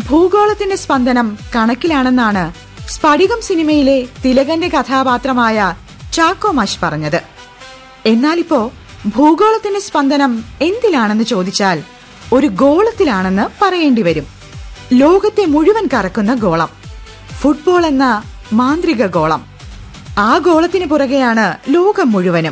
ഭൂഗോളത്തിന്റെ സ്പന്ദനം കണക്കിലാണെന്നാണ് സ്ഫടികം സിനിമയിലെ തിലകന്റെ കഥാപാത്രമായ ചാക്കോ മാഷ് പറഞ്ഞത് എന്നാലിപ്പോ ഭൂഗോളത്തിന്റെ സ്പന്ദനം എന്തിലാണെന്ന് ചോദിച്ചാൽ ഒരു ഗോളത്തിലാണെന്ന് പറയേണ്ടി വരും ലോകത്തെ മുഴുവൻ കറക്കുന്ന ഗോളം ഫുട്ബോൾ എന്ന മാന്ത്രിക ഗോളം ആ ഗോളത്തിന് പുറകെയാണ് ലോകം മുഴുവനും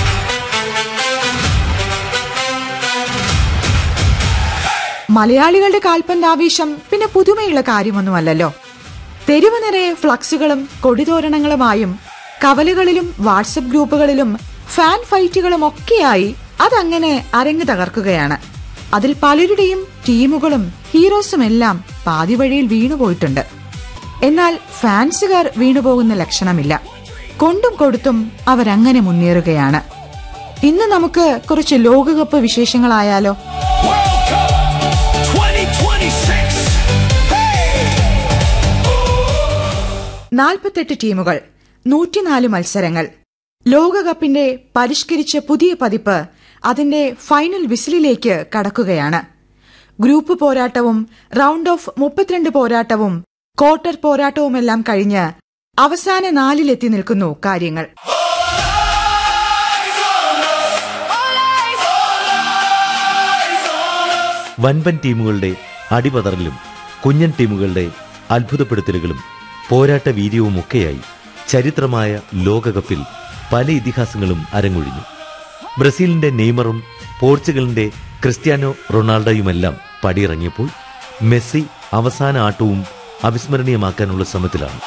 മലയാളികളുടെ കാൽപന്താവേശം പിന്നെ പുതുമയുള്ള കാര്യമൊന്നുമല്ലല്ലോ തെരുവ് നിറയെ ഫ്ലക്സുകളും കൊടിതോരണങ്ങളുമായും കവലകളിലും വാട്സപ്പ് ഗ്രൂപ്പുകളിലും ഫാൻ ഫൈറ്റുകളും ഒക്കെയായി അതങ്ങനെ അരങ്ങ് തകർക്കുകയാണ് അതിൽ പലരുടെയും ടീമുകളും ഹീറോസും എല്ലാം പാതി വഴിയിൽ വീണുപോയിട്ടുണ്ട് എന്നാൽ ഫാൻസുകാർ വീണുപോകുന്ന ലക്ഷണമില്ല കൊണ്ടും കൊടുത്തും അവരങ്ങനെ മുന്നേറുകയാണ് ഇന്ന് നമുക്ക് കുറച്ച് ലോകകപ്പ് വിശേഷങ്ങളായാലോ World Cup 2026. Hey! നാൽപ്പത്തെട്ട് ടീമുകൾ നൂറ്റിനാല് മത്സരങ്ങൾ ലോകകപ്പിന്റെ പരിഷ്കരിച്ച പുതിയ പതിപ്പ് അതിന്റെ ഫൈനൽ വിസിലിലേക്ക് കടക്കുകയാണ് ഗ്രൂപ്പ് പോരാട്ടവും റൗണ്ട് ഓഫ് മുപ്പത്തിരണ്ട് പോരാട്ടവും ക്വാർട്ടർ പോരാട്ടവുമെല്ലാം കഴിഞ്ഞ് അവസാന നാലിലെത്തി നിൽക്കുന്നു കാര്യങ്ങൾ വൻപൻ ടീമുകളുടെ അടിപതറലും കുഞ്ഞൻ ടീമുകളുടെ അത്ഭുതപ്പെടുത്തലുകളും പോരാട്ട വീര്യവുമൊക്കെയായി ചരിത്രമായ ലോകകപ്പിൽ പല ഇതിഹാസങ്ങളും അരങ്ങൊഴിഞ്ഞു ബ്രസീലിന്റെ നെയ്മറും പോർച്ചുഗലിന്റെ ക്രിസ്ത്യാനോ റൊണാൾഡോയുമെല്ലാം പടിയിറങ്ങിയപ്പോൾ മെസ്സി അവസാന ആട്ടവും അവിസ്മരണീയമാക്കാനുള്ള ശ്രമത്തിലാണ്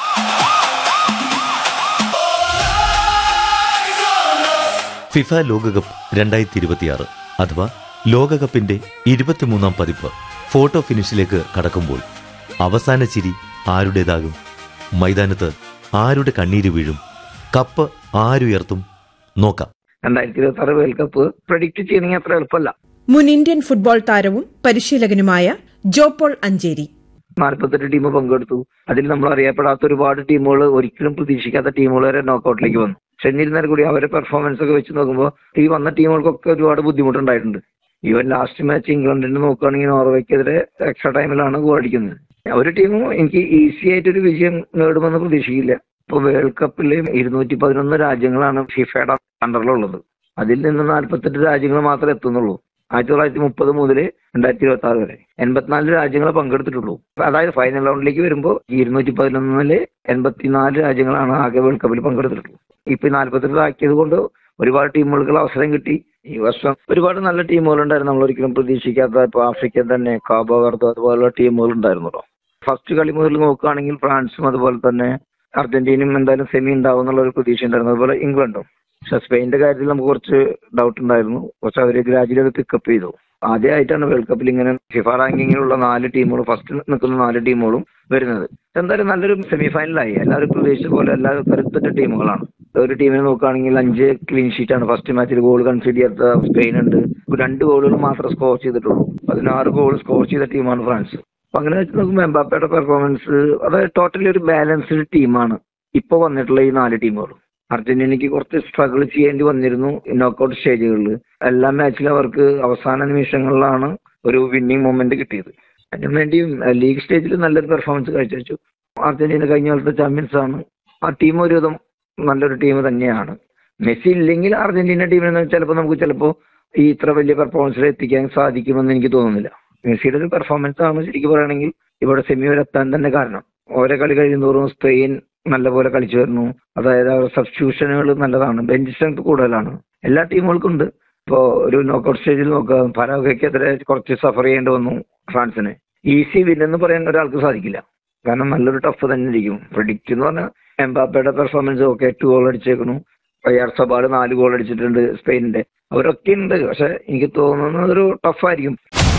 ഫിഫ ലോകകപ്പ് രണ്ടായിരത്തി ഇരുപത്തിയാറ് അഥവാ ലോകകപ്പിന്റെ ഇരുപത്തിമൂന്നാം പതിപ്പ് ഫോട്ടോ ഫിനിഷിലേക്ക് കടക്കുമ്പോൾ അവസാന ചിരി ആരുടേതാകും മൈതാനത്ത് ആരുടെ കണ്ണീര് വീഴും കപ്പ് ആരുയർത്തും നോക്കാം രണ്ടായിരത്തി ഇരുപത്തി ആറ് വേൾഡ് കപ്പ് പ്രഡിക്റ്റ് ചെയ്യണമെങ്കിൽ അത്ര എളുപ്പമല്ല മുൻ ഇന്ത്യൻ ഫുട്ബോൾ താരവും പരിശീലകനുമായ ജോപോൾ അഞ്ചേരി നാല്പത്തെട്ട് ടീം പങ്കെടുത്തു അതിൽ നമ്മൾ അറിയപ്പെടാത്ത ഒരുപാട് ടീമുകൾ ഒരിക്കലും പ്രതീക്ഷിക്കാത്ത ടീമുകൾ വരെ നോക്കൌട്ടിലേക്ക് വന്നു പക്ഷെ എന്നിരുന്നാൽ കൂടി അവരെ പെർഫോമൻസ് ഒക്കെ വെച്ച് നോക്കുമ്പോൾ ഈ വന്ന ടീമുകൾക്കൊക്കെ ഒരുപാട് ബുദ്ധിമുട്ടുണ്ടായിട്ടുണ്ട് ഈവൻ ലാസ്റ്റ് മാച്ച് ഇംഗ്ലണ്ടിന് നോക്കുകയാണെങ്കിൽ നോർവേക്കെതിരെ എക്സ്ട്രാ ടൈമിലാണ് ഗോൾ അടിക്കുന്നത് ഒരു ടീമും എനിക്ക് ഈസി ആയിട്ടൊരു വിജയം നേടുമെന്ന് പ്രതീക്ഷിക്കില്ല ഇപ്പൊ വേൾഡ് കപ്പിൽ ഇരുന്നൂറ്റി പതിനൊന്ന് രാജ്യങ്ങളാണ് ഫിഫയുടെ അണ്ടറിലുള്ളത് അതിൽ നിന്ന് നാൽപ്പത്തെട്ട് രാജ്യങ്ങൾ മാത്രമേ എത്തുന്നുള്ളൂ ആയിരത്തി തൊള്ളായിരത്തി മുപ്പത് മുതൽ രണ്ടായിരത്തി ഇരുപത്തി ആറ് വരെ എൺപത്തിനാല് രാജ്യങ്ങൾ പങ്കെടുത്തിട്ടുള്ളൂ അതായത് ഫൈനൽ റൗണ്ടിലേക്ക് വരുമ്പോൾ ഇരുന്നൂറ്റി പതിനൊന്നില് എൺപത്തിനാല് രാജ്യങ്ങളാണ് ആകെ വേൾഡ് കപ്പിൽ പങ്കെടുത്തിട്ടുള്ളൂ ഇപ്പൊ നാല്പത്തെട്ട് ആക്കിയത് കൊണ്ട് ഒരുപാട് ടീമുകൾക്ക് അവസരം കിട്ടി ഈ വർഷം ഒരുപാട് നല്ല ടീമുകളുണ്ടായിരുന്നു നമ്മൾ ഒരിക്കലും പ്രതീക്ഷിക്കാത്ത ഇപ്പൊ ആഫ്രിക്കൻ തന്നെ കാബോവർദോ അതുപോലുള്ള ടീമുകൾ ഉണ്ടായിരുന്നല്ലോ ഫസ്റ്റ് കളി മുതൽ നോക്കുകയാണെങ്കിൽ ഫ്രാൻസും അതുപോലെ തന്നെ അർജന്റീനയും എന്തായാലും സെമി ഉണ്ടാവും എന്നുള്ള ഒരു പ്രതീക്ഷ ഉണ്ടായിരുന്നു അതുപോലെ ഇംഗ്ലണ്ടും പക്ഷെ സ്പെയിന്റെ കാര്യത്തിൽ നമുക്ക് കുറച്ച് ഡൗട്ട് ഉണ്ടായിരുന്നു പക്ഷെ അവര് ഗ്രാജുവലി അത് പിക്കപ്പ് ചെയ്തു ആദ്യമായിട്ടാണ് വേൾഡ് കപ്പിൽ ഇങ്ങനെ ഫിഫ റാങ്കിങ്ങിലുള്ള നാല് ടീമുകളും ഫസ്റ്റ് നിൽക്കുന്ന നാല് ടീമുകളും വരുന്നത് എന്തായാലും നല്ലൊരു സെമി ഫൈനലായി എല്ലാവരും പ്രതീക്ഷിച്ച പോലെ എല്ലാവരും കരുത്തറ്റ ടീമുകളാണ് ഒരു ടീമിനെ നോക്കുകയാണെങ്കിൽ അഞ്ച് ക്ലീൻ ഷീറ്റ് ആണ് ഫസ്റ്റ് മാച്ചിൽ ഗോൾ കൺസീഡ് ചെയ്യാത്ത സ്പെയിൻ ഉണ്ട് രണ്ട് ഗോളുകൾ മാത്രം സ്കോർ ചെയ്തിട്ടുള്ളൂ പതിനാറ് ഗോൾ സ്കോർ ചെയ്ത ടീമാണ് ഫ്രാൻസ് അപ്പൊ അങ്ങനെ വെച്ച് നോക്കുമ്പോൾ എംബാപ്പയുടെ പെർഫോമൻസ് അതായത് ടോട്ടലി ഒരു ബാലൻസ്ഡ് ടീമാണ് ഇപ്പൊ വന്നിട്ടുള്ള ഈ നാല് ടീമുകളും അർജന്റീനയ്ക്ക് കുറച്ച് സ്ട്രഗിൾ ചെയ്യേണ്ടി വന്നിരുന്നു നോക്കൌട്ട് സ്റ്റേജുകളിൽ എല്ലാ മാച്ചിലും അവർക്ക് അവസാന നിമിഷങ്ങളിലാണ് ഒരു വിന്നിംഗ് മൊമെന്റ് കിട്ടിയത് അതിനു വേണ്ടിയും ലീഗ് സ്റ്റേജിൽ നല്ലൊരു പെർഫോമൻസ് കാഴ്ചവെച്ചു അർജന്റീന കഴിഞ്ഞ കാലത്തെ ചാമ്പ്യൻസ് ആണ് ആ ടീം ഒരുവിധം നല്ലൊരു ടീം തന്നെയാണ് മെസ്സി ഇല്ലെങ്കിൽ അർജന്റീന ടീമിനെ ചിലപ്പോൾ നമുക്ക് ചിലപ്പോൾ ഈ ഇത്ര വലിയ പെർഫോമൻസിൽ എത്തിക്കാൻ സാധിക്കുമെന്ന് എനിക്ക് തോന്നുന്നില്ല മെസ്സിയുടെ ഒരു പെർഫോമൻസ് ആണ് ശരിക്കും പറയുകയാണെങ്കിൽ ഇവിടെ സെമി വരെ എത്താൻ തന്നെ കാരണം ഓരോ കളി കഴിയുന്നതോറും സ്പെയിൻ നല്ലപോലെ കളിച്ചു വരുന്നു അതായത് സബ്സ്റ്റിറ്റ്യൂഷനുകൾ നല്ലതാണ് ബെഞ്ച് സ്ട്രെങ്ത് കൂടുതലാണ് എല്ലാ ടീമുകൾക്കും ഉണ്ട് ഇപ്പോ ഒരു നോക്കൌട്ട് സ്റ്റേജിൽ നോക്കുക പരാഗയ്ക്കെതിരെ കുറച്ച് സഫർ ചെയ്യേണ്ടി വന്നു ഫ്രാൻസിന് ഈസി വിൻ എന്ന് പറയാൻ ഒരാൾക്ക് സാധിക്കില്ല കാരണം നല്ലൊരു ടഫ് തന്നെ ഇരിക്കും പ്രഡിക്റ്റ് എന്ന് പറഞ്ഞാൽ എംബാപ്പയുടെ പെർഫോമൻസ് ഒക്കെ എട്ട് ഗോൾ അടിച്ചേക്കണു അയ്യാർ സബാല് നാല് ഗോൾ അടിച്ചിട്ടുണ്ട് സ്പെയിനിന്റെ അവരൊക്കെ ഉണ്ട് പക്ഷെ എനിക്ക് തോന്നുന്നത് ഒരു ടഫായിരിക്കും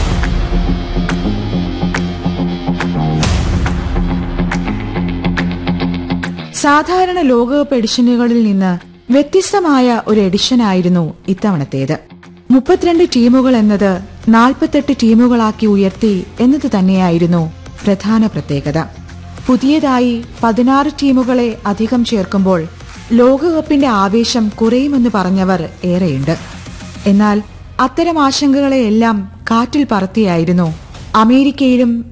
സാധാരണ ലോകകപ്പ് എഡിഷനുകളിൽ നിന്ന് വ്യത്യസ്തമായ ഒരു എഡിഷനായിരുന്നു ഇത്തവണത്തേത് മുപ്പത്തിരണ്ട് ടീമുകൾ എന്നത് നാൽപ്പത്തെട്ട് ടീമുകളാക്കി ഉയർത്തി എന്നത് തന്നെയായിരുന്നു പ്രധാന പ്രത്യേകത പുതിയതായി പതിനാറ് ടീമുകളെ അധികം ചേർക്കുമ്പോൾ ലോകകപ്പിന്റെ ആവേശം കുറയുമെന്ന് പറഞ്ഞവർ ഏറെയുണ്ട് എന്നാൽ അത്തരം ആശങ്കകളെയെല്ലാം കാറ്റിൽ പറത്തിയായിരുന്നു അമേരിക്കയിലും